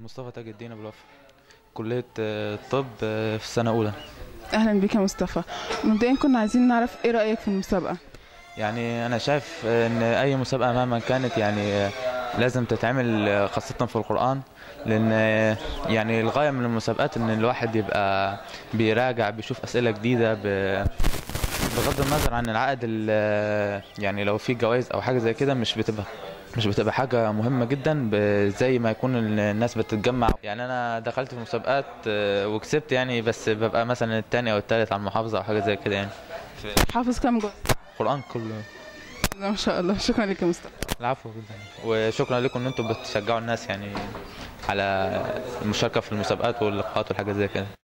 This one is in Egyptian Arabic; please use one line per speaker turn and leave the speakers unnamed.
مصطفى تاج الدين ابو الوفا كليه آه، الطب آه، في سنه اولى
اهلا بك يا مصطفى مبدئيا كنا عايزين نعرف ايه رايك في المسابقه
يعني انا شايف ان اي مسابقه مهما كانت يعني آه، لازم تتعمل آه، خاصه في القران لان آه، يعني الغايه من المسابقات ان الواحد يبقى بيراجع بيشوف اسئله جديده ب- بغض النظر عن العائد ال- يعني لو في جوائز او حاجه زي كده مش بتبقى مش بتبقى حاجة مهمة جدا ب- زي ما يكون الناس بتتجمع يعني أنا دخلت في مسابقات آه، وكسبت يعني بس ببقى مثلا التاني أو التالت على المحافظة أو حاجة زي كده يعني في
حافظ كام جزء
القرآن كله
ما شاء الله شكرا لك يا مصطفى
العفو جدا وشكرا لكم ان انتم بتشجعوا الناس يعني على المشاركة في المسابقات واللقاءات والحاجات زي كده